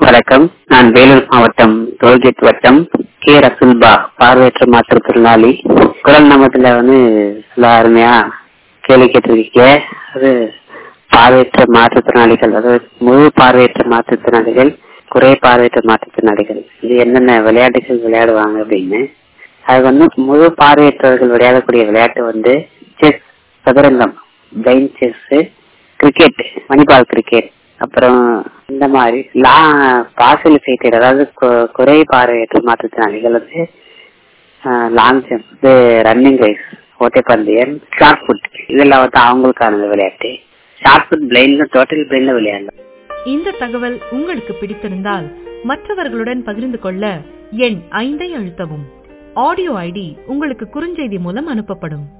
வணக்கம் நான் வேலூர் மாவட்டம் டோல்கேட் வட்டம் கே ரசுல்பா பார்வையற்ற மாற்றுத்திறனாளி குரல் நமத்துல வந்து நல்லா அருமையா கேள்வி கேட்டிருக்கீங்க அது பார்வையற்ற மாற்றுத்திறனாளிகள் அதாவது முழு பார்வையற்ற மாற்றுத்திறனாளிகள் குறை பார்வையற்ற மாற்றுத்திறனாளிகள் இது என்னென்ன விளையாட்டுகள் விளையாடுவாங்க அப்படின்னு அது வந்து முழு பார்வையற்றவர்கள் விளையாடக்கூடிய விளையாட்டு வந்து செஸ் சதுரங்கம் blind chess cricket Manipal cricket அப்புறம் இந்த மாதிரி லா பாசில் சைட்டட் அதாவது கு- குறை பார்வையற்ற மாற்றுத்திறனாளிகள் வந்து லாங் ஜம்ப் இது ரன்னிங் ரேஸ் ஓட்டைப்பந்தயம் ஷார்ட் புட் இதெல்லாம் வந்து அவங்களுக்கான விளையாட்டு ஷார்ட் புட் பிளைன்ல டோட்டல் பிளைன்ல விளையாடலாம் இந்த தகவல் உங்களுக்கு பிடித்திருந்தால் மற்றவர்களுடன் பகிர்ந்து கொள்ள எண் ஐந்தை அழுத்தவும் ஆடியோ ஐடி உங்களுக்கு குறுஞ்செய்தி மூலம் அனுப்பப்படும்